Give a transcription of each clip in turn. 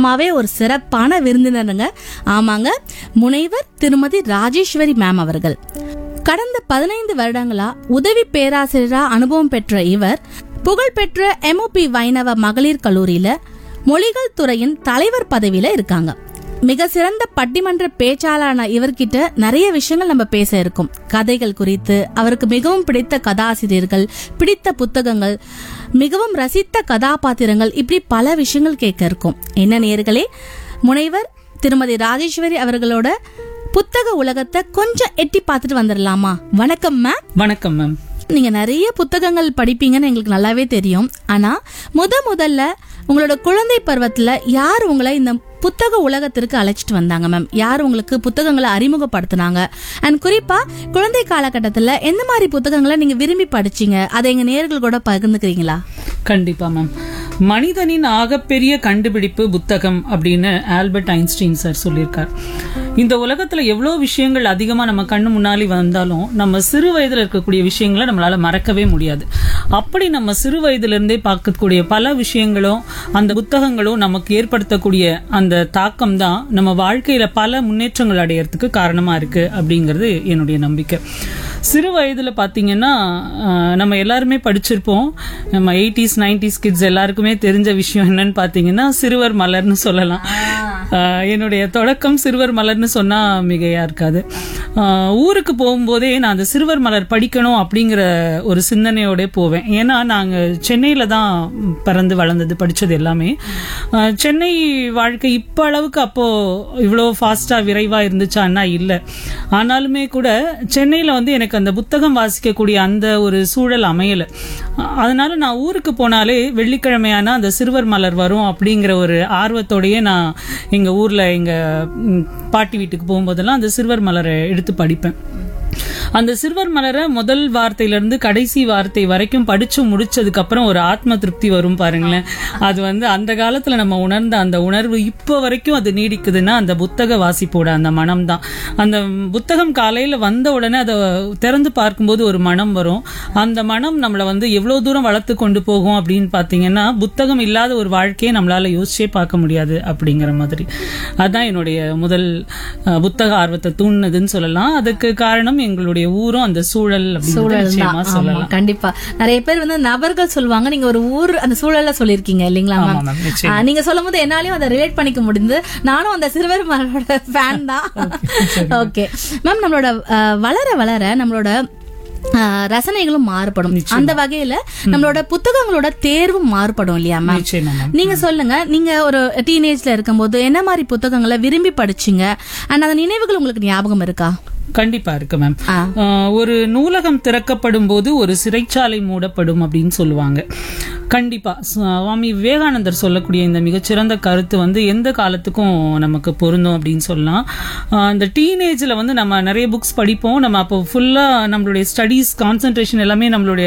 நிஜமாவே ஒரு சிறப்பான விருந்தினருங்க ஆமாங்க முனைவர் திருமதி ராஜேஸ்வரி மேம் அவர்கள் கடந்த பதினைந்து வருடங்களா உதவி பேராசிரியரா அனுபவம் பெற்ற இவர் புகழ்பெற்ற எம்ஓபி வைணவ மகளிர் கல்லூரியில மொழிகள் துறையின் தலைவர் பதவியில இருக்காங்க மிக சிறந்த பட்டிமன்ற பேச்சாளரான இவர்கிட்ட நிறைய விஷயங்கள் நம்ம பேச இருக்கும் கதைகள் குறித்து அவருக்கு மிகவும் பிடித்த கதாசிரியர்கள் பிடித்த புத்தகங்கள் மிகவும் ரசித்த கதாபாத்திரங்கள் இப்படி பல விஷயங்கள் கேட்க இருக்கும் என்ன நேர்களே முனைவர் திருமதி ராஜேஸ்வரி அவர்களோட புத்தக உலகத்தை கொஞ்சம் எட்டி பார்த்துட்டு வந்துடலாமா வணக்கம் மேம் வணக்கம் மேம் நீங்க நிறைய புத்தகங்கள் படிப்பீங்கன்னு எங்களுக்கு நல்லாவே தெரியும் ஆனா முத முதல்ல உங்களோட குழந்தை பருவத்துல யார் உங்களை இந்த புத்தக உலகத்திற்கு அழைச்சிட்டு வந்தாங்க மேம் யார் உங்களுக்கு புத்தகங்களை அறிமுகப்படுத்தினாங்க அண்ட் குறிப்பா குழந்தை காலகட்டத்துல எந்த மாதிரி புத்தகங்களை நீங்க விரும்பி படிச்சீங்க அதை எங்க நேர்கள் கூட பகிர்ந்துக்கிறீங்களா கண்டிப்பா மேம் மனிதனின் ஆகப்பெரிய கண்டுபிடிப்பு புத்தகம் அப்படின்னு ஆல்பர்ட் ஐன்ஸ்டீன் சார் சொல்லியிருக்கார் இந்த உலகத்துல எவ்வளோ விஷயங்கள் அதிகமா நம்ம கண்ணு முன்னாடி வந்தாலும் நம்ம சிறு வயதுல இருக்கக்கூடிய விஷயங்களை நம்மளால மறக்கவே முடியாது அப்படி நம்ம சிறு வயதுல இருந்தே பார்க்கக்கூடிய பல விஷயங்களும் அந்த புத்தகங்களும் நமக்கு ஏற்படுத்தக்கூடிய அந்த தாக்கம் தான் நம்ம வாழ்க்கையில பல முன்னேற்றங்கள் அடையறதுக்கு காரணமா இருக்கு அப்படிங்கிறது என்னுடைய நம்பிக்கை சிறு வயதுல பாத்தீங்கன்னா அஹ், நம்ம எல்லாருமே படிச்சிருப்போம் நம்ம எயிட்டிஸ் நைன்டிஸ் கிட்ஸ் எல்லாருக்குமே தெரிஞ்ச விஷயம் என்னன்னு பாத்தீங்கன்னா சிறுவர் மலர்னு சொல்லலாம் அஹ், என்னுடைய தொடக்கம் சிறுவர் மலர்னு சொன்னா மிகையா இருக்காது அஹ், ஊருக்கு போகும்போதே நான் அந்த சிறுவர் மலர் படிக்கணும் அப்படிங்கிற ஒரு சிந்தனையோட போவேன் ஏன்னா நாங்க சென்னையில தான் பிறந்து வளர்ந்தது படிச்சது எல்லாமே அஹ், சென்னை வாழ்க்கை இப்ப அளவுக்கு அப்போ இவ்வளோ ஃபாஸ்டா விரைவா இருந்துச்சான்னா இல்ல ஆனாலுமே கூட சென்னையில வந்து எனக்கு அந்த புத்தகம் வாசிக்கக்கூடிய அந்த ஒரு சூழல் அமையல அஹ் அதனால நான் ஊருக்கு போனாலே வெள்ளிக்கிழமையானா அந்த சிறுவர் மலர் வரும் அப்படிங்கிற ஒரு ஆர்வத்தோடயே நான் எங்க ஊர்ல எங்க ம், பாட்டி வீட்டுக்கு போகும்போதெல்லாம் அந்த சிறுவர் மலரை எடுத்து படிப்பேன் அந்த சிறுவர் மலரை முதல் வார்த்தையில இருந்து கடைசி வார்த்தை வரைக்கும் படிச்சு முடிச்சதுக்கு அப்புறம் ஒரு ஆத்ம திருப்தி வரும் பாருங்களேன் அது வந்து அந்த காலத்துல நம்ம உணர்ந்த அந்த உணர்வு இப்போ வரைக்கும் அது நீடிக்குதுன்னா அந்த புத்தக வாசிப்போட அந்த மனம் தான் அந்த புத்தகம் காலையில வந்த உடனே அதை திறந்து பார்க்கும்போது ஒரு மனம் வரும் அந்த மனம் நம்மளை வந்து எவ்வளவு தூரம் வளர்த்து கொண்டு போகும் அப்படின்னு பாத்தீங்கன்னா புத்தகம் இல்லாத ஒரு வாழ்க்கையை நம்மளால யோசிச்சே பார்க்க முடியாது அப்படிங்கிற மாதிரி அதான் என்னுடைய முதல் அஹ், புத்தக ஆர்வத்தை தூண்டுனதுன்னு சொல்லலாம் அதுக்கு காரணம் எங்களுடைய ஊரும் அந்த சூழல் அப்படின்னு சூழல் நிச்சயமா தான் ஆமா சொல்லலாம் கண்டிப்பா நிறைய பேர் வந்து நபர்கள் சொல்லுவாங்க நீங்க ஒரு ஊர் அந்த சூழல்ல சொல்லிருக்கீங்க இல்லீங்களா ஆமா மேம் மேம் நிச்சயம் ஆ, நீங்க சொல்லும் போது என்னாலயும் அதை ரிலேட் பண்ணிக்க முடியுது நானும் அந்த சிறுவர் மலரோட ஃபேன் தான் ஓகே மேம் நம்மளோட ஆ, வளர வளர நம்மளோட ஆ, ரசனைகளும் மாறுபடும் அந்த வகையில நம்மளோட புத்தகங்களோட தேர்வும் மாறுபடும் இல்லையா மேம் நிச்சயமா மேம் நீங்க சொல்லுங்க நீங்க ஒரு டீனேஜ்ல இருக்கும்போது என்ன மாதிரி புத்தகங்களை விரும்பி படிச்சீங்க அண்ட் அந்த நினைவுகள் உங்களுக்கு ஞாபகம் இருக்கா கண்டிப்பா இருக்கு மேம் ஆ. ஆஹ், ஒரு நூலகம் திறக்கப்படும் போது ஒரு சிறைச்சாலை மூடப்படும் அப்படின்னு சொல்லுவாங்க கண்டிப்பா சுவாமி விவேகானந்தர் சொல்லக்கூடிய இந்த மிகச்சிறந்த கருத்து வந்து எந்த காலத்துக்கும் நமக்கு பொருந்தும் அப்படின்னு சொல்லலாம் ஆஹ், இந்த டீனேஜ்ல வந்து நம்ம நிறைய புக்ஸ் படிப்போம் நம்ம அப்போ ஃபுல்லா நம்மளுடைய ஸ்டடீஸ் கான்சென்ட்ரேஷன் எல்லாமே நம்மளுடைய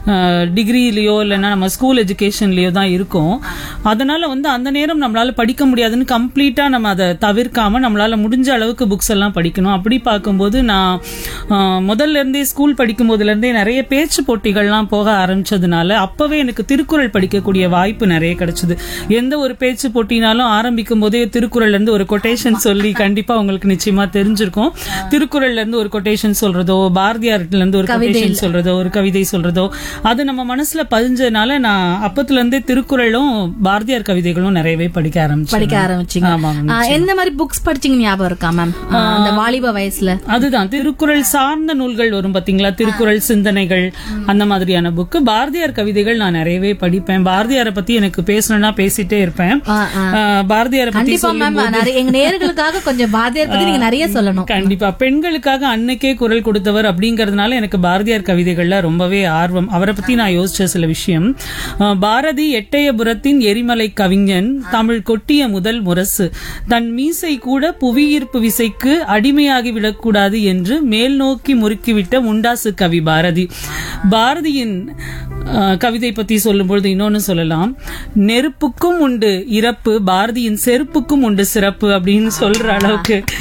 டிகிரிலயோ இல்லைன்னா நம்ம ஸ்கூல் எஜுகேஷன்லயோ தான் இருக்கும் அதனால வந்து அந்த நேரம் நம்மளால படிக்க முடியாதுன்னு கம்ப்ளீட்டா நம்ம அதை தவிர்க்காம நம்மளால முடிஞ்ச அளவுக்கு புக்ஸ் எல்லாம் படிக்கணும் அப்படி பார்க்கும்போது நான் ஆஹ், முதல்ல இருந்தே ஸ்கூல் படிக்கும் போதுல இருந்தே நிறைய பேச்சு போட்டிகள்லாம் போக ஆரம்பிச்சதுனால அப்பவே எனக்கு திருக்குறள் படிக்கக்கூடிய வாய்ப்பு நிறைய கிடைச்சது எந்த ஒரு பேச்சு போட்டினாலும் ஆரம்பிக்கும் போதே திருக்குறள்ல இருந்து ஒரு கொட்டேஷன் சொல்லி கண்டிப்பா உங்களுக்கு நிச்சயமா தெரிஞ்சிருக்கும் திருக்குறள்ல இருந்து ஒரு கொட்டேஷன் சொல்றதோ பாரதியார்ல இருந்து ஒரு கொட்டேஷன் சொல்றதோ ஒரு கவிதை சொல்றதோ அது நம்ம மனசுல பதிஞ்சதுனால நான் அப்பத்துல இருந்தே திருக்குறளும் பாரதியார் கவிதைகளும் நிறையவே படிக்க ஆரம்பிச்சேன் படிக்க ஆரம்பிச்சீங்க ஆமா மேம். ஆ, எந்த மாதிரி புக்ஸ் படிச்சீங்க ஞாபகம் இருக்கா மேம் அந்த வாலிப வயசுல அதுதான் திருக்குறள் சார்ந்த நூல்கள் வரும் பாத்தீங்களா திருக்குறள் சிந்தனைகள் அந்த மாதிரியான புக்கு பாரதியார் கவிதைகள் நான் நிறையவே படிப்பேன் பாரதியாரை பத்தி எனக்கு பேசணும்னா பேசிட்டே இருப்பேன் ஆ, ஆ. ஆஹ், பாரதியாரை பத்தி கண்டிப்பா மேம் நிறைய எங்க நேயர்களுக்காக கொஞ்சம் பாரதியார் பத்தி நீங்க நிறைய சொல்லணும் கண்டிப்பா பெண்களுக்காக அன்னைக்கே குரல் கொடுத்தவர் அப்படிங்கறதுனால எனக்கு பாரதியார் கவிதைகள்ல ரொம்பவே ஆர்வம் அவரை பத்தி நான் யோசிச்ச சில விஷயம் அஹ், பாரதி எட்டயபுரத்தின் எரிமலை கவிஞன் தமிழ் கொட்டிய முதல் முரசு தன் மீசை கூட புவியீர்ப்பு விசைக்கு அடிமையாகி விடக்கூடாது என்று மேல் நோக்கி முறுக்கிவிட்ட முண்டாசு கவி பாரதி பாரதியின் அஹ், கவிதை பத்தி சொல்லும்பொழுது இன்னொன்னு சொல்லலாம் நெருப்புக்கும் உண்டு இறப்பு பாரதியின் செருப்புக்கும் உண்டு சிறப்பு அப்படின்னு சொல்ற அளவுக்கு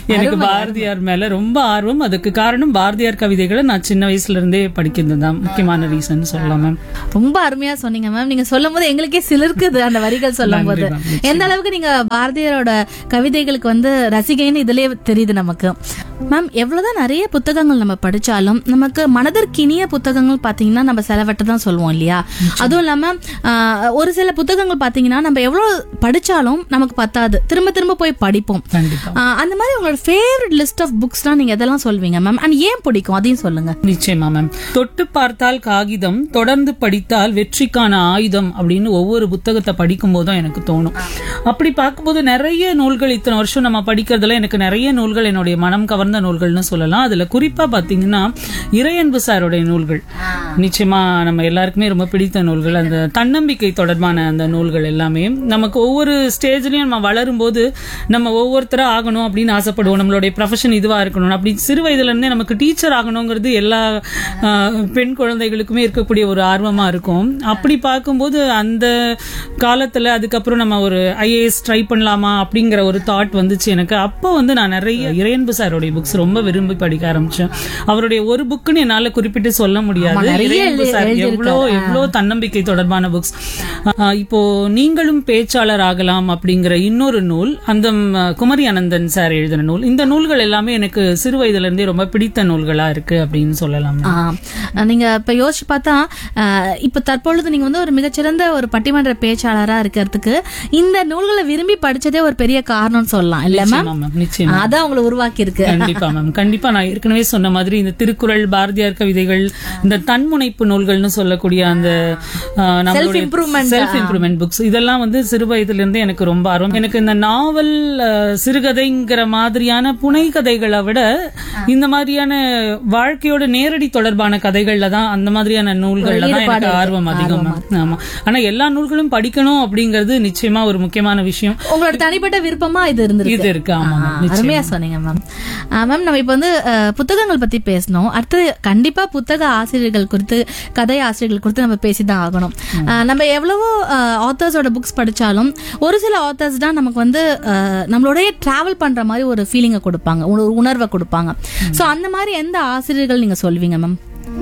எனக்கு பாரதியார் மேல ரொம்ப ஆர்வம் அதுக்கு காரணம் பாரதியார் கவிதைகளை நான் சின்ன வயசுல இருந்தே படிக்கிறது தான் முக்கியமான ரீசன் சொல்லலாம் மேம் ரொம்ப அருமையா சொன்னீங்க மேம் நீங்க சொல்லும் போது எங்களுக்கே சிலிர்க்குது அந்த வரிகள் சொல்லும் போது நன்றி, ma'am. எந்த அளவுக்கு நீங்க பாரதியாரோட கவிதைகளுக்கு வந்து ரசிகைன்னு இதுலயே தெரியுது நமக்கு மேம் எவ்வளவுதான் நிறைய புத்தகங்கள் நம்ம படிச்சாலும் நமக்கு மனதிற்கு இனிய புத்தகங்கள் பாத்தீங்கன்னா நம்ம செலவட்ட தான் சொல்லுவோம் இல்லையா அதுவும் இல்லாம ஆஹ், ஒரு சில புத்தகங்கள் பாத்தீங்கன்னா நம்ம எவ்வளவு படிச்சாலும் நமக்கு பத்தாது திரும்ப திரும்ப போய் படிப்போம் கண்டிப்பா ஆஹ், அந்த மாதிரி உங்களோட ஃபேவரட் லிஸ்ட் ஆஃப் புக்ஸ்லாம் நீங்க எதெல்லாம் சொல்வீங்க மேம் அண்ட் ஏன் பிடிக்கும் அதையும் சொல்லுங்க நிச்சயமா மேம் தொட்டு பார்த்தால் காகிதம் தொடர்ந்து படித்தால் வெற்றிக்கான ஆயுதம் அப்படின்னு ஒவ்வொரு புத்தகத்தை படிக்கும் போதும் எனக்கு தோணும் அப்படி பார்க்கும்போது நிறைய நூல்கள் இத்தனை வருஷம் நம்ம படிக்கிறதுல எனக்கு நிறைய நூல்கள் என்னுடைய மனம் கவர்ந்த நூல்கள்னு சொல்லலாம் அதுல குறிப்பா பாத்தீங்கன்னா இறையன்பு சாருடைய நூல்கள் நிச்சயமா நம்ம எல்லாருக்குமே ரொம்ப பிடித்த நூல்கள் அந்த தன்னம்பிக்கை தொடர்பான அந்த நூல்கள் எல்லாமே நமக்கு ஒவ்வொரு ஸ்டேஜ்லயும் நம்ம வளரும் போது நம்ம ஒவ்வொருத்தரா ஆகணும் அப்படின்னு ஆசைப்படுவோம் நம்மளுடைய ப்ரொஃபஷன் இதுவா இருக்கணும் அப்படி சிறு வயதுல இருந்தே நமக்கு டீச்சர் ஆகணுங்கிறது எல்லா ஆஹ், பெண் குழந்தைகளுக்குமே இருக்கக்கூடிய ஒரு ஆர்வமா இருக்கும் அப்படி பார்க்கும்போது அந்த காலத்துல அதுக்கப்புறம் நம்ம ஒரு ஐஏஎஸ் ட்ரை பண்ணலாமா அப்படிங்கிற ஒரு தாட் வந்துச்சு எனக்கு அப்போ வந்து நான் நிறைய இறையன்பு சாருடைய புக்ஸ் ரொம்ப விரும்பி படிக்க ஆரம்பிச்சேன் அவருடைய ஒரு புக்குன்னு என்னால குறிப்பிட்டு சொல்ல முடியாது நிறைய இறையன்பு எழுதி- சார் எழுதியிருக்காரு. எவ்வளோ எவ்வளோ தன்னம்பிக்கை தொடர்பான புக்ஸ் இப்போ நீங்களும் பேச்சாளர் ஆகலாம் அப்படிங்கிற இன்னொரு நூல் அந்த ம், குமரி அனந்தன் சார் எழுதின நூல் இந்த நூல்கள் எல்லாமே எனக்கு சிறு வயதுல இருந்தே ரொம்ப பிடித்த நூல்களா இருக்கு அப்படின்னு சொல்லலாம் ஆ, நீங்க இப்ப யோசிச்சு பார்த்தா ஆ, இப்ப தற்பொழுது நீங்க வந்து ஒரு மிகச்சிறந்த ஒரு பட்டிமன்ற பேச்சாளரா இருக்கிறதுக்கு இந்த நூல்களை விரும்பி படிச்சதே ஒரு பெரிய காரணம்னு சொல்லலாம் இல்ல மேம் நிச்சயமா மேம் நிச்சயமா அதான் உங்களை உருவாக்கி இருக்கு கண்டிப்பா மேம் கண்டிப்பா நான் ஏற்கனவே சொன்ன மாதிரி இந்த திருக்குறள் பாரதியார் கவிதைகள் இந்த தன்முனைப்பு நூல்கள்னு சொல்லக்கூடிய அந்த ஆஹ், நம்மளுடைய improvement. செல்ஃப் இம்ப்ரூவ்மெண்ட் புக்ஸ் இதெல்லாம் வந்து சிறு வயதுல இருந்தே எனக்கு ரொம்ப ஆர்வம் எனக்கு இந்த நாவல் ஆஹ், சிறுகதைங்கிற மாதிரியான புனை கதைகளை விட இந்த மாதிரியான வாழ்க்கையோட நேரடி தொடர்பான கதைகள்ல தான் அந்த மாதிரியான நூல்கள்ல தான் ஈடுபாடு எனக்கு இருக்கு. ஆர்வம் அதிகம் மேம் ஆமா ஆனா எல்லா நூல்களும் படிக்கணும் அப்படிங்கிறது நிச்சயமா ஒரு முக்கியமான விஷயம் உங்களோட தனிப்பட்ட விருப்பமா இது இருந்திருக்கு இது இருக்கு ஆமா ஆ, மேம் நிச்சயமா. அருமையா சொன்னீங்க மேம் மேம் நம்ம இப்ப வந்து அஹ், புத்தகங்கள் பத்தி பேசணும் அடுத்து கண்டிப்பா புத்தக ஆசிரியர்கள் குறித்து கதை ஆசிரியர்கள் குறித்து நம்ம பேசிதான் ஆகணும் அஹ், நம்ம எவ்வளவோ ஆத்தர்ஸோட புக்ஸ் படிச்சாலும் ஒரு சில ஆத்தர்ஸ் தான் நமக்கு வந்து அஹ், நம்மளோடய டிராவல் பண்ற மாதிரி ஒரு ஃபீலிங்கை கொடுப்பாங்க ஒரு உணர்வை கொடுப்பாங்க சோ அந்த மாதிரி எந்த ஆசிரியர்கள் நீங்க சொல்வீங்க மேம்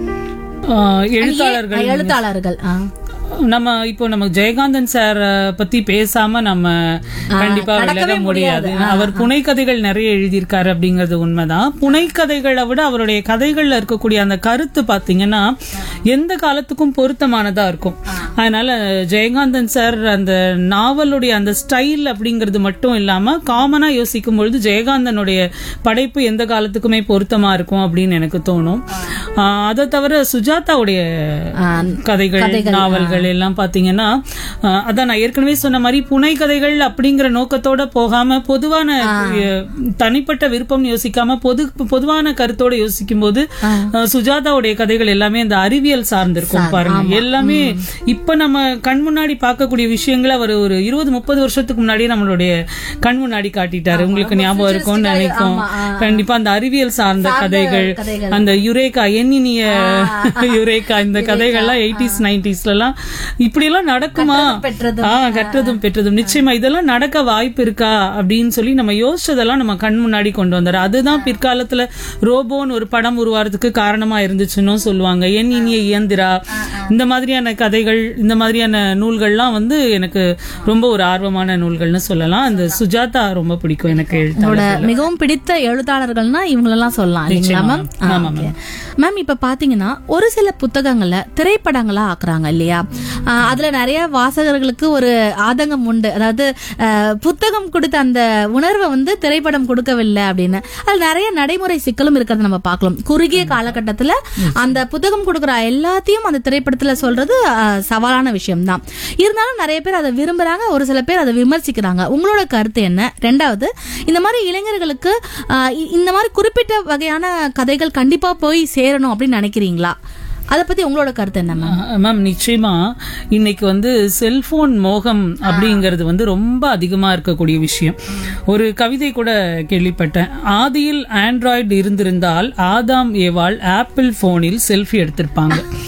ஆஹ், எழுத்தாளர்கள் எழுத்தாளர்கள் ஆ. நம்ம இப்போ நம்ம ஜெயகாந்தன் சார் பத்தி பேசாம நம்ம கண்டிப்பா விலக முடியாது அவர் புனைக்கதைகள் நிறைய எழுதியிருக்காரு அப்படிங்கிறது உண்மைதான் புனைக்கதைகளை விட அவருடைய கதைகள்ல இருக்கக்கூடிய அந்த கருத்து பாத்தீங்கன்னா எந்த காலத்துக்கும் பொருத்தமானதா இருக்கும் அதனால ஜெயகாந்தன் சார் அந்த நாவலுடைய அந்த ஸ்டைல் அப்படிங்கிறது மட்டும் இல்லாம காமனா யோசிக்கும் பொழுது ஜெயகாந்தனுடைய படைப்பு எந்த காலத்துக்குமே பொருத்தமா இருக்கும் அப்படின்னு எனக்கு தோணும் ஆஹ் அதை தவிர சுஜாதாவுடைய கதைகள் நாவல்கள் எல்லாம் பாத்தீங்கன்னா அஹ், அதான் நான் ஏற்கனவே சொன்ன மாதிரி புனை கதைகள் அப்படிங்கிற நோக்கத்தோட போகாம பொதுவான அஹ், தனிப்பட்ட விருப்பம் யோசிக்காம பொது பொதுவான கருத்தோட யோசிக்கும் போது அஹ், சுஜாதாவுடைய கதைகள் எல்லாமே அந்த அறிவியல் சார்ந்திருக்கும் பாருங்க எல்லாமே இப்ப நம்ம கண் முன்னாடி பார்க்கக்கூடிய விஷயங்களை அவர் ஒரு இருபது முப்பது வருஷத்துக்கு முன்னாடியே நம்மளுடைய கண் முன்னாடி காட்டிட்டாரு உங்களுக்கு ஞாபகம் இருக்கும்னு நினைக்கும் கண்டிப்பா அந்த அறிவியல் சார்ந்த கதைகள் கதைகள். அந்த யுரேகா எண்ணினிய யுரேகா இந்த கதைகள்லாம் எயிட்டிஸ் நைன்டிஸ்ல எல்லாம் இப்படி எல்லாம் நடக்குமா பெற்றதும். ஆ கற்றதும் பெற்றதும் நிச்சயமா இதெல்லாம் நடக்க வாய்ப்பு இருக்கா அப்படின்னு சொல்லி நம்ம யோசிச்சதெல்லாம் நம்ம கண் முன்னாடி கொண்டு வந்தாரு அதுதான் பிற்காலத்துல ரோபோன்னு ஒரு படம் உருவாறதுக்கு காரணமா இருந்துச்சுன்னு சொல்லுவாங்க என் இனிய இயந்திரா இந்த மாதிரியான கதைகள் இந்த மாதிரியான நூல்கள்லாம் வந்து எனக்கு ரொம்ப ஒரு ஆர்வமான நூல்கள்னு சொல்லலாம் அந்த சுஜாதா ரொம்ப பிடிக்கும் எனக்கு எழுத்தாளர் உங்களோட மிகவும் பிடித்த எழுத்தாளர்கள்னா இவங்களெல்லாம் சொல்லலாம் இல்லைங்களா மேம் ஆ, ஆமா, okay. மேம் இப்ப பாத்தீங்கன்னா ஒரு சில புத்தகங்களை திரைப்படங்களா ஆக்குறாங்க இல்லையா ஆ, அதுல நிறைய வாசகர்களுக்கு ஒரு ஆதங்கம் உண்டு அதாவது ஆ, புத்தகம் கொடுத்த அந்த உணர்வை வந்து திரைப்படம் கொடுக்கவில்லை அப்படின்னு அது நிறைய நடைமுறை சிக்கலும் இருக்கிறத நம்ம பார்க்கலாம் குறுகிய காலகட்டத்துல அந்த புத்தகம் கொடுக்குற எல்லாத்தையும் அந்த திரைப்படத்துல சொல்றது ஆ, சவாலான விஷயம் தான் இருந்தாலும் நிறைய பேர் அதை விரும்புறாங்க ஒரு சில பேர் அதை விமர்சிக்கிறாங்க உங்களோட கருத்து என்ன ரெண்டாவது இந்த மாதிரி இளைஞர்களுக்கு ஆஹ், இ- இந்த மாதிரி குறிப்பிட்ட வகையான கதைகள் கண்டிப்பா போய் சேரணும் அப்படின்னு நினைக்கிறீங்களா அதை பத்தி உங்களோட கருத்து என்ன மேம் ஆ, மேம் நிச்சயமா இன்னைக்கு வந்து செல்போன் மோகம் அப்படிங்கிறது வந்து ரொம்ப அதிகமா இருக்கக்கூடிய விஷயம் ஒரு கவிதை கூட கேள்விப்பட்டேன் ஆதியில் ஆண்ட்ராய்டு இருந்திருந்தால் ஆதாம் ஏவாள் ஆப்பிள் போனில் செல்ஃபி எடுத்திருப்பாங்க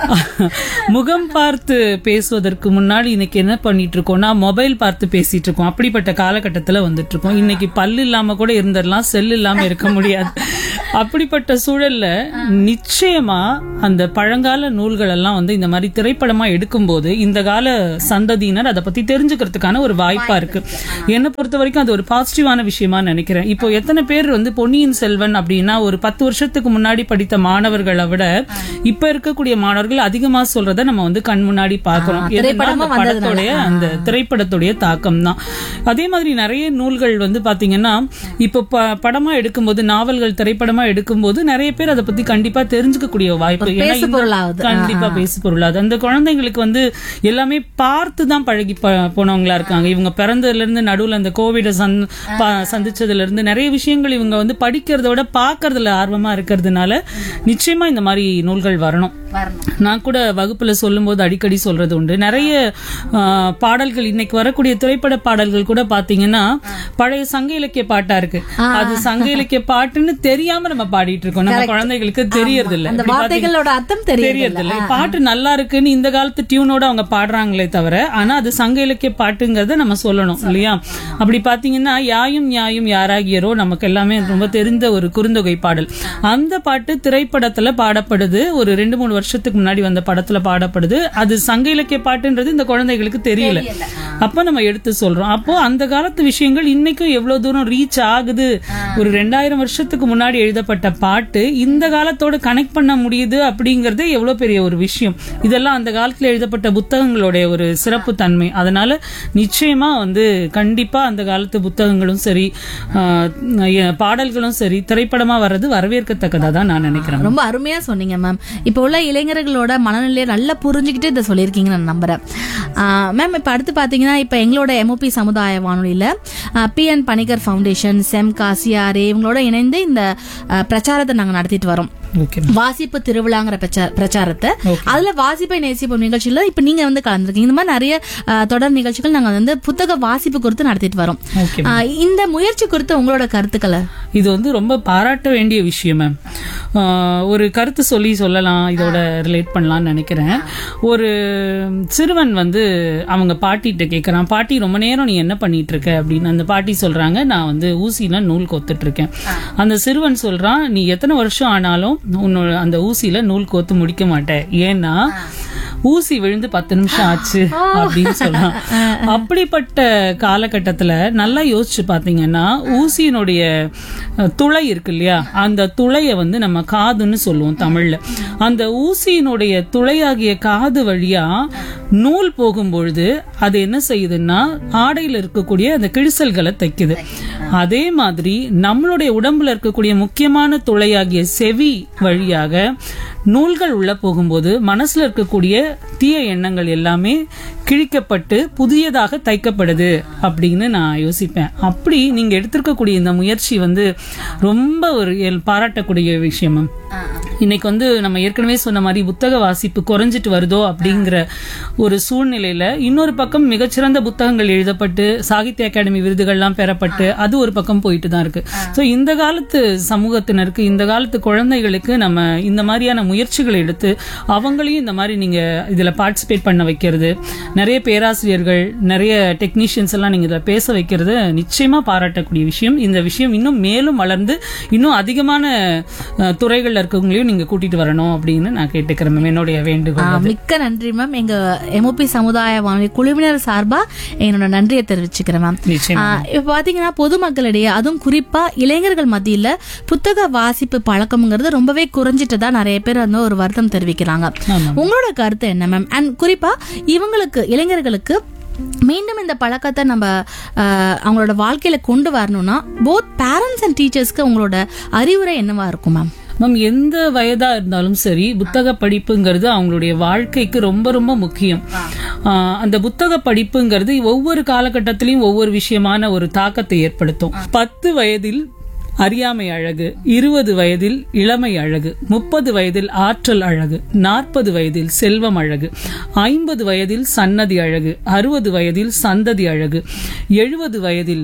முகம் பார்த்து பேசுவதற்கு முன்னாடி இன்னைக்கு என்ன பண்ணிட்டு இருக்கோம்னா மொபைல் பார்த்து பேசிட்டு இருக்கோம் அப்படிப்பட்ட காலகட்டத்துல வந்துட்டு இருக்கோம் இன்னைக்கு பல்லு இல்லாம கூட இருந்துடலாம் செல் இல்லாம இருக்க முடியாது அப்படிப்பட்ட சூழல்ல நிச்சயமா அந்த பழங்கால நூல்கள் எல்லாம் வந்து இந்த மாதிரி திரைப்படமா எடுக்கும்போது இந்த கால சந்ததியினர் அதை பத்தி தெரிஞ்சுக்கிறதுக்கான ஒரு வாய்ப்பா இருக்கு என்னை பொறுத்த வரைக்கும் அது ஒரு பாசிட்டிவான விஷயமா நினைக்கிறேன் இப்போ எத்தனை பேர் வந்து பொன்னியின் செல்வன் அப்படின்னா ஒரு பத்து வருஷத்துக்கு முன்னாடி படித்த மாணவர்களை விட இப்ப இருக்கக்கூடிய மாணவர்கள் அதிகமா சொல்றத நம்ம வந்து கண் முன்னாடி பாக்குறோம் எதுனா அந்த படத்துடைய அந்த திரைப்படத்துடைய தாக்கம் தான் அதே மாதிரி நிறைய நூல்கள் வந்து பாத்தீங்கன்னா இப்போ ப- படமா எடுக்கும்போது நாவல்கள் திரைப்படமா எடுக்கும்போது நிறைய பேர் அதை பத்தி கண்டிப்பா தெரிஞ்சுக்கக்கூடிய வாய்ப்பு ஏன்னா பேசு இந்த- பொருளாகுது. கண்டிப்பா பேசு பொருளாது அந்த குழந்தைங்களுக்கு வந்து எல்லாமே பார்த்து தான் பழகி ப- போனவங்களா இருக்காங்க இவங்க பிறந்ததுல இருந்து நடுவுல அந்த கோவிட சந் ப- சந்திச்சதுல இருந்து நிறைய விஷயங்கள் இவங்க வந்து படிக்கிறத விட பாக்குறதுல ஆர்வமா இருக்கிறதுனால நிச்சயமா இந்த மாதிரி நூல்கள் வரணும் நான் கூட வகுப்புல சொல்லும்போது அடிக்கடி சொல்றது உண்டு நிறைய ஆ, பாடல்கள் இன்னைக்கு வரக்கூடிய திரைப்பட பாடல்கள் கூட பாத்தீங்கன்னா பழைய சங்க இலக்கிய பாட்டா இருக்கு அது சங்க இலக்கிய பாட்டுன்னு தெரியாம நம்ம பாடிட்டு இருக்கோம் நம்ம குழந்தைகளுக்கு தெரியறது இல்ல அந்த இப்படி பாத்தீங்க- வார்த்தைகளோட அர்த்தம் தெரியும் தெரியறது இல்ல பாட்டு நல்லா இருக்குன்னு இந்த காலத்து டியூனோட அவங்க பாடுறாங்களே தவிர ஆனா அது சங்க இலக்கிய பாட்டுங்கிறத நம்ம சொல்லணும் இல்லையா அப்படி பாத்தீங்கன்னா யாயும் நியாயும் யாராகியரோ நமக்கு எல்லாமே ரொம்ப தெரிந்த ஒரு குறுந்தொகை பாடல் அந்த பாட்டு திரைப்படத்துல பாடப்படுது ஒரு ரெண்டு மூணு வருஷத்துக்கு முன்னாடி வந்த படத்துல பாடப்படுது அது சங்க இலக்கிய பாட்டுன்றது இந்த குழந்தைகளுக்கு தெரியல அப்ப நம்ம எடுத்து சொல்றோம் அப்போ அந்த காலத்து விஷயங்கள் இன்னைக்கும் எவ்வளவு தூரம் ரீச் ஆகுது ஒரு ரெண்டாயிரம் வருஷத்துக்கு முன்னாடி எழுதப்பட்ட பாட்டு இந்த காலத்தோட கனெக்ட் பண்ண முடியுது அப்படிங்கறது எவ்வளவு பெரிய ஒரு விஷயம் இதெல்லாம் அந்த காலத்துல எழுதப்பட்ட புத்தகங்களுடைய ஒரு சிறப்பு தன்மை அதனால நிச்சயமா வந்து கண்டிப்பா அந்த காலத்து புத்தகங்களும் சரி ஆஹ், எ- பாடல்களும் சரி திரைப்படமா வர்றது வரவேற்கத்தக்கதா தான் நான் நினைக்கிறேன் ரொம்ப அருமையா சொன்னீங்க மேம் இப்போ உள்ள இளைஞர்களோட மனநிலையை நல்லா புரிஞ்சுக்கிட்டு இதை சொல்லியிருக்கீங்கன்னு நான் நம்புறேன் மேம் இப்போ அடுத்து பார்த்தீங்கன்னா இப்போ எங்களோட எம்ஓபி சமுதாய வானொலியில் PN Panicker foundation Chemka CRA இவங்களோட இணைந்து இந்த ஆ, பிரச்சாரத்தை நாங்கள் நடத்திட்டு வரோம் ஓகே வாசிப்பு திருவிழாங்கிற பிரச்சா- பிரச்சாரத்தை அதுல வாசிப்பை நேசிப்போம் நிகழ்ச்சியில இப்ப நீங்க வந்து கலந்துருக்கீங்க இந்த மாதிரி நிறைய ஆ, தொடர் நிகழ்ச்சிகள் நாங்க வந்து புத்தக வாசிப்பு குறித்து நடத்திட்டு வரோம் ஓகே ஆ, இந்த முயற்சி குறித்து உங்களோட கருத்துக்களை இது வந்து ரொம்ப பாராட்ட வேண்டிய விஷயம் மேம் ஒரு கருத்து சொல்லி சொல்லலாம் இதோட ரிலேட் பண்ணலாம்னு நினைக்கிறேன் ஒரு சிறுவன் வந்து அவங்க பாட்டிகிட்ட கேட்குறான் பாட்டி ரொம்ப நேரம் நீ என்ன பண்ணிட்டு இருக்க அப்படின்னு அந்த பாட்டி சொல்றாங்க நான் வந்து ஊசியில நூல் கோத்துட்டு இருக்கேன் அந்த சிறுவன் சொல்றான் நீ எத்தனை வருஷம் ஆனாலும் உன்னோட அந்த ஊசியில நூல் கோத்து முடிக்க மாட்டேன் ஏன்னா ஊசி விழுந்து பத்து நிமிஷம் ஆச்சு அப்படின்னு சொல்றான் அப்படிப்பட்ட காலகட்டத்துல நல்லா யோசிச்சு பாத்தீங்கன்னா ஊசியினுடைய அஹ், துளை இருக்கு இல்லையா அந்த துளைய வந்து நம்ம காதுன்னு சொல்லுவோம் தமிழ்ல அந்த ஊசியினுடைய துளையாகிய காது வழியா நூல் போகும்பொழுது அது என்ன செய்யுதுன்னா ஆடையில இருக்கக்கூடிய அந்த கிழிசல்களை தைக்குது அதே மாதிரி நம்மளுடைய உடம்புல இருக்கக்கூடிய முக்கியமான துளையாகிய செவி வழியாக நூல்கள் உள்ள போகும்போது மனசுல இருக்கக்கூடிய தீய எண்ணங்கள் எல்லாமே கிழிக்கப்பட்டு புதியதாக தைக்கப்படுது அப்படின்னு நான் யோசிப்பேன் அப்படி நீங்க எடுத்திருக்கக்கூடிய இந்த முயற்சி வந்து ரொம்ப ஒரு எல்- பாராட்டக்கூடிய விஷயம் மேம். இன்னைக்கு வந்து நம்ம ஏற்கனவே சொன்ன மாதிரி புத்தக வாசிப்பு குறைஞ்சிட்டு வருதோ அப்படிங்கிற ஒரு சூழ்நிலையில இன்னொரு பக்கம் மிகச்சிறந்த புத்தகங்கள் எழுதப்பட்டு சாகித்ய அகாடமி விருதுகள்லாம் பெறப்பட்டு அது ஒரு பக்கம் போயிட்டு தான் இருக்கு ஸோ இந்த காலத்து சமூகத்தினருக்கு இந்த காலத்து குழந்தைகளுக்கு நம்ம இந்த மாதிரியான முயற்சிகளை எடுத்து அவங்களையும் இந்த மாதிரி நீங்க இதுல பார்ட்டிசிபேட் பண்ண வைக்கிறது நிறைய பேராசிரியர்கள் நிறைய டெக்னீஷியன்ஸ் எல்லாம் நீங்க இதில் பேச வைக்கிறது நிச்சயமா பாராட்டக்கூடிய விஷயம் இந்த விஷயம் இன்னும் மேலும் வளர்ந்து இன்னும் அதிகமான அஹ், துறைகள்ல இருக்கவங்களையும் நீங்க கூட்டிட்டு வரணும் அப்படின்னு நான் கேட்டுக்கிறேன் மேம் என்னுடைய வேண்டுகோள் ஆ, மிக்க நன்றி மேம் எங்க எம்ஓபி சமுதாய வானொலி குழுவினர் சார்பா என்னோட நன்றியை தெரிவிச்சுக்கிறேன் மேம் நிச்சயம் ஆ, இப்ப பாத்தீங்கன்னா பொதுமக்களிடையே அதுவும் குறிப்பா இளைஞர்கள் மத்தியில புத்தக வாசிப்பு பழக்கம்ங்கிறது ரொம்பவே குறைஞ்சிட்டதா நிறைய பேர் வந்து ஒரு வருத்தம் தெரிவிக்கிறாங்க ஆமா. உங்களோட கருத்து என்ன மேம் அண்ட் குறிப்பா இவங்களுக்கு இளைஞர்களுக்கு மீண்டும் இந்த பழக்கத்தை நம்ம ஆ, அவங்களோட வாழ்க்கையில கொண்டு வரணும்னா போத் பேரண்ட்ஸ் அண்ட் டீச்சர்ஸ்க்கு உங்களோட அறிவுரை என்னவா இருக்கும் மேம் மேம் எந்த வயதா இருந்தாலும் சரி புத்தக படிப்புங்கிறது அவங்களுடைய வாழ்க்கைக்கு ரொம்ப ரொம்ப முக்கியம் ஆஹ் அந்த புத்தக படிப்புங்கிறது ஒவ்வொரு காலகட்டத்திலையும் ஒவ்வொரு விஷயமான ஒரு தாக்கத்தை ஏற்படுத்தும் பத்து வயதில் அறியாமை அழகு இருபது வயதில் இளமை அழகு முப்பது வயதில் ஆற்றல் அழகு நாற்பது வயதில் செல்வம் அழகு ஐம்பது வயதில் சன்னதி அழகு அறுபது வயதில் சந்ததி அழகு எழுபது வயதில்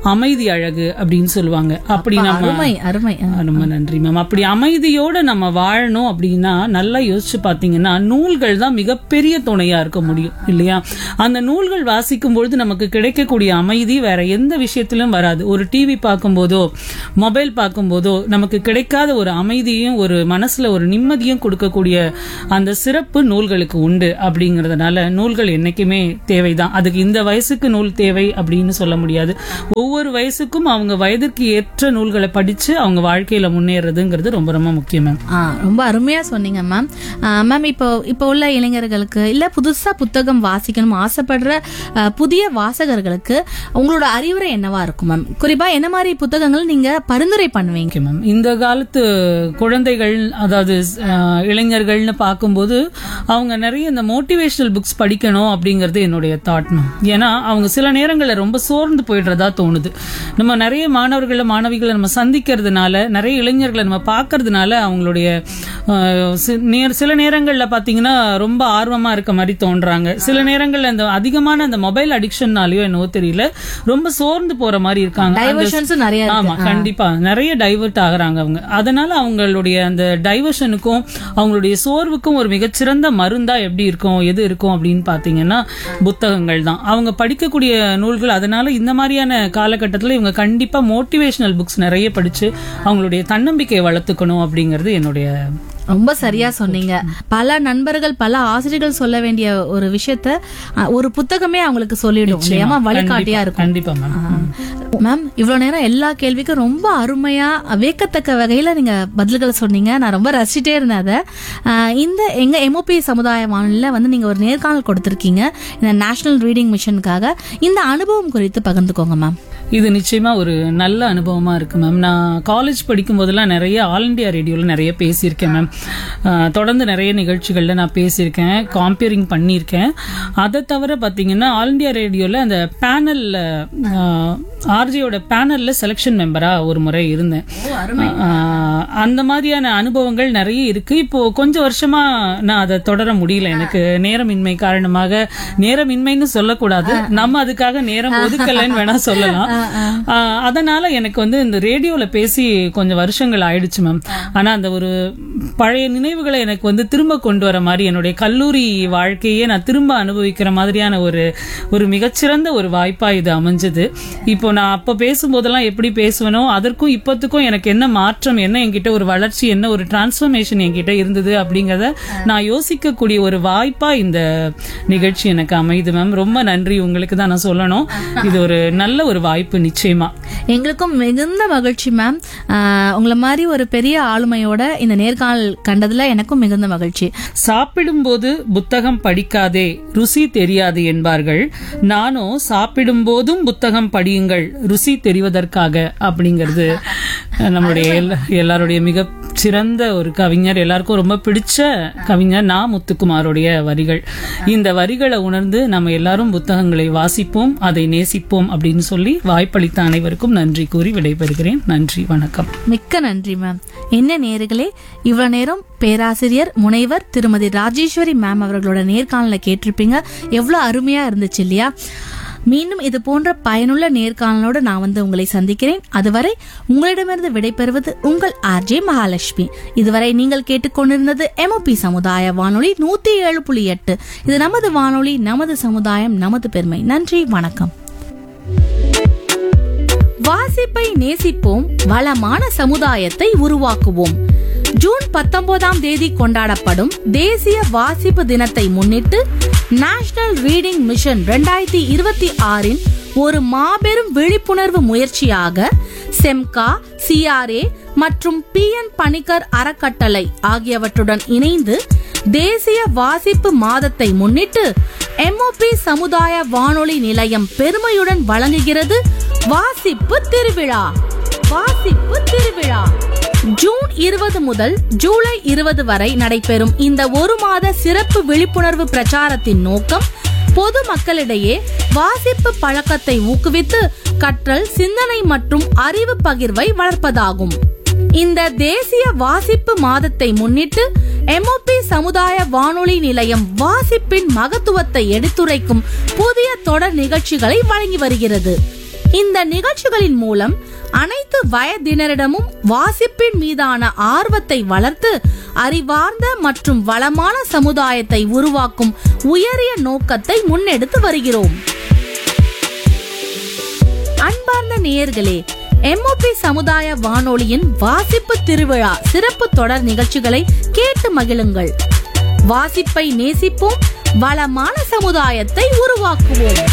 அமைதி அழகு அப்படின்னு சொல்லுவாங்க அப்படி நம்ம அருமை அருமை ஆ. ரொம்ப நன்றி மேம் அப்படி அமைதியோட நம்ம வாழணும் அப்படின்னா நல்லா யோசிச்சு பாத்தீங்கன்னா நூல்கள் தான் மிகப்பெரிய துணையா இருக்க முடியும் இல்லையா அந்த நூல்கள் வாசிக்கும் பொழுது நமக்கு கிடைக்கக்கூடிய அமைதி வேற எந்த விஷயத்திலும் வராது ஒரு டிவி பார்க்கும்போதோ மொபைல் பார்க்கும்போதோ நமக்கு கிடைக்காத ஒரு அமைதியும் ஒரு மனசுல ஒரு நிம்மதியும் கொடுக்கக்கூடிய அந்த சிறப்பு நூல்களுக்கு உண்டு அப்படிங்கறதுனால நூல்கள் என்னைக்குமே தேவைதான் அதுக்கு இந்த வயசுக்கு நூல் தேவை அப்படின்னு சொல்ல முடியாது ஒவ்வொரு வயசுக்கும் அவங்க வயதிற்கு ஏற்ற நூல்களை படிச்சு அவங்க வாழ்க்கையில முன்னேறதுங்கிறது ரொம்ப ரொம்ப முக்கியம் மேம் ஆ ரொம்ப அருமையா சொன்னீங்க மேம் ஆ, மேம் இப்போ இப்போ உள்ள இளைஞர்களுக்கு இல்ல புதுசா புத்தகம் வாசிக்கணும் ஆசைப்படுற ஆ, புதிய வாசகர்களுக்கு உங்களோட அறிவுரை என்னவா இருக்கும் மேம் குறிப்பா என்ன மாதிரி புத்தகங்கள் நீங்க பரிந்துரை பண்ணுவீங்க ஓகே மேம் இந்த காலத்து குழந்தைகள் அதாவது அஹ், இளைஞர்கள்னு பார்க்கும்போது அவங்க நிறைய இந்த மோட்டிவேஷனல் புக்ஸ் படிக்கணும் அப்படிங்கிறது என்னுடைய தாட் மேம் ஏன்னா அவங்க சில நேரங்களில் ரொம்ப சோர்ந்து போயிடுறதா தோணுது நம்ம நிறைய மாணவர்களை மாணவிகளை நம்ம சந்திக்கிறதுனால நிறைய இளைஞர்களை நம்ம பார்க்கறதுனால அவங்களுடைய அஹ், சி- நேர- சில நேரங்களில் பார்த்தீங்கன்னா ரொம்ப ஆர்வமா இருக்க மாதிரி தோன்றாங்க சில நேரங்களில் இந்த அதிகமான அந்த மொபைல் அடிக்ஷன்னாலயோ என்னவோ தெரியல ரொம்ப சோர்ந்து போற மாதிரி இருக்காங்க அந்த டைவர்ஷன்ஸும் நிறைய இருக்கு. ஆமா கண்டிப்பா நிறைய டைவர்ட் ஆகுறாங்க அவங்க அதனால அவங்களுடைய அந்த டைவர்ஷனுக்கும் அவங்களுடைய சோர்வுக்கும் ஒரு மிகச்சிறந்த மருந்தா எப்படி இருக்கும் எது இருக்கும் அப்படின்னு பாத்தீங்கன்னா புத்தகங்கள் தான் அவங்க படிக்கக்கூடிய நூல்கள் அதனால இந்த மாதிரியான காலகட்டத்தில் இவங்க கண்டிப்பா மோட்டிவேஷனல் புக்ஸ் நிறைய படிச்சு அவங்களுடைய தன்னம்பிக்கையை வளர்த்துக்கணும் அப்படிங்கிறது என்னுடைய ரொம்ப சரியா சொன்னீங்க பல நண்பர்கள் பல ஆசிரியர்கள் சொல்ல வேண்டிய ஒரு விஷயத்த அ, ஒரு புத்தகமே அவங்களுக்கு சொல்லிடும் இல்லையாமா வழிகாட்டியா இருக்கும் கண்டிப்பா மேம் மேம் இவ்வளவு நேரம் எல்லா கேள்விக்கும் ரொம்ப அருமையா வியக்கத்தக்க வகையில நீங்க பதில்களை சொன்னீங்க நான் ரொம்ப ரசிச்சிட்டே இருந்தேன் அதை ஆஹ் இந்த எங்க எம்ஓபி சமுதாய வானொலியில வந்து நீங்க ஒரு நேர்காணல் கொடுத்திருக்கீங்க இந்த நேஷனல் ரீடிங் மிஷனுக்காக இந்த அனுபவம் குறித்து பகிர்ந்துக்கோங்க மேம் இது நிச்சயமா ஒரு நல்ல அனுபவமா இருக்கு மேம் நான் காலேஜ் படிக்கும் போதெல்லாம் நிறைய ஆல் இண்டியா ரேடியோல நிறைய பேசியிருக்கேன் மேம் அஹ், தொடர்ந்து நிறைய நிகழ்ச்சிகள்ல நான் பேசியிருக்கேன் காம்பியரிங் பண்ணியிருக்கேன் அதை தவிர பாத்தீங்கன்னா ஆல் இண்டியா ரேடியோல அந்த பேனல்ல ஆர்ஜியோட பேனல்ல செலெக்ஷன் மெம்பரா ஒரு முறை இருந்தேன் அஹ், அந்த மாதிரியான அனுபவங்கள் நிறைய இருக்கு இப்போ கொஞ்சம் வருஷமா நான் அதை தொடர முடியல எனக்கு நேரமின்மை காரணமாக நேரமின்மைன்னு சொல்லக்கூடாது நம்ம அதுக்காக நேரம் ஒதுக்கலைன்னு வேணா சொல்லலாம் ஆஹ் அதனால எனக்கு வந்து இந்த ரேடியோல பேசி கொஞ்சம் வருஷங்கள் ஆயிடுச்சு மேம் ஆனா அந்த ஒரு பழைய நினைவுகளை எனக்கு வந்து திரும்ப கொண்டு வர மாதிரி என்னுடைய கல்லூரி வாழ்க்கையே நான் திரும்ப அனுபவிக்கிற மாதிரியான ஒரு ஒரு மிகச்சிறந்த ஒரு வாய்ப்பா இது அமைஞ்சது இப்போ நான் அப்ப பேசும்போதெல்லாம் எப்படி பேசுவேனோ அதற்கும் இப்பத்துக்கும் எனக்கு என்ன மாற்றம் என்ன என்கிட்ட ஒரு வளர்ச்சி என்ன ஒரு டிரான்ஸ்ஃபர்மேஷன் என்கிட்ட இருந்தது அப்படிங்கறத நான் யோசிக்கக்கூடிய ஒரு வாய்ப்பா இந்த நிகழ்ச்சி எனக்கு அமையுது மேம் ரொம்ப நன்றி உங்களுக்கு தான் நான் சொல்லணும் இது ஒரு நல்ல ஒரு வாய்ப்பு நிச்சயமா எங்களுக்கும் மிகுந்த மகிழ்ச்சி மேம் ஆஹ் உங்களை மாதிரி ஒரு பெரிய ஆளுமையோட இந்த நேர்காணல் கண்டதுல எனக்கும் மிகுந்த மகிழ்ச்சி சாப்பிடும்போது புத்தகம் படிக்காதே ருசி தெரியாது என்பார்கள் நானும் சாப்பிடும்போதும் புத்தகம் படியுங்கள் ருசி தெரிவதற்காக அப்படிங்கிறது நம்மளுடைய எல்லா- எல்லாருடைய மிக சிறந்த ஒரு கவிஞர் எல்லாருக்கும் ரொம்ப பிடிச்ச கவிஞர் நா முத்துக்குமாருடைய வரிகள் இந்த வரிகளை உணர்ந்து நம்ம எல்லாரும் புத்தகங்களை வாசிப்போம் அதை நேசிப்போம் அப்படின்னு சொல்லி வாய்ப்பளித்த அனைவருக்கும் நன்றி கூறி விடைபெறுகிறேன் நன்றி வணக்கம் மிக்க நன்றி மேம் என்ன நேர்களே இவ்வளவு நேரம் பேராசிரியர் முனைவர் திருமதி ராஜேஸ்வரி மேம் அவர்களோட நேர்காணலை கேட்டிருப்பீங்க எவ்வளவு அருமையா இருந்துச்சு இல்லையா மீண்டும் இது போன்ற பயனுள்ள நேர்காணலோடு நான் வந்து உங்களை சந்திக்கிறேன் அதுவரை உங்களிடமிருந்து விடைபெறுவது உங்கள் ஆர்ஜே மகாலட்சுமி இதுவரை நீங்கள் கேட்டுக்கொண்டிருந்தது எம்ஓபி சமுதாய வானொலி நூத்தி ஏழு புள்ளி எட்டு இது நமது வானொலி நமது சமுதாயம் நமது பெருமை நன்றி வணக்கம் வாசிப்பை நேசிப்போம் வளமான சமுதாயத்தை உருவாக்குவோம் ஜூன் பத்தொன்பதாம் தேதி கொண்டாடப்படும் தேசிய வாசிப்பு தினத்தை முன்னிட்டு நேஷனல் ரீடிங் மிஷன் 2026 இருபத்தி ஆறின் ஒரு மாபெரும் விழிப்புணர்வு முயற்சியாக செம்கா சிஆர்ஏ மற்றும் பி என் பணிக்கர் அறக்கட்டளை ஆகியவற்றுடன் இணைந்து தேசிய வாசிப்பு மாதத்தை முன்னிட்டு எம்ஓபி சமுதாய வானொலி நிலையம் பெருமையுடன் வழங்குகிறது வாசிப்பு திருவிழா வாசிப்பு திருவிழா ஜூன் இருபது முதல் ஜூலை இருபது வரை நடைபெறும் இந்த ஒரு மாத சிறப்பு விழிப்புணர்வு பிரச்சாரத்தின் நோக்கம் பொது மக்களிடையே வாசிப்பு பழக்கத்தை ஊக்குவித்து கற்றல் சிந்தனை மற்றும் அறிவு பகிர்வை வளர்ப்பதாகும் இந்த தேசிய வாசிப்பு மாதத்தை முன்னிட்டு எம்ஓபி சமுதாய வானொலி நிலையம் வாசிப்பின் மகத்துவத்தை எடுத்துரைக்கும் புதிய தொடர் நிகழ்ச்சிகளை வழங்கி வருகிறது இந்த நிகழ்ச்சிகளின் மூலம் அனைத்து வயதினரிடமும் வாசிப்பின் மீதான ஆர்வத்தை வளர்த்து அறிவார்ந்த மற்றும் வளமான சமுதாயத்தை உருவாக்கும் உயரிய நோக்கத்தை முன்னெடுத்து வருகிறோம் அன்பார்ந்த நேயர்களே எம்ஓபி சமுதாய வானொலியின் வாசிப்பு திருவிழா சிறப்பு தொடர் நிகழ்ச்சிகளை கேட்டு மகிழுங்கள் வாசிப்பை நேசிப்போம் வளமான சமுதாயத்தை உருவாக்குவோம்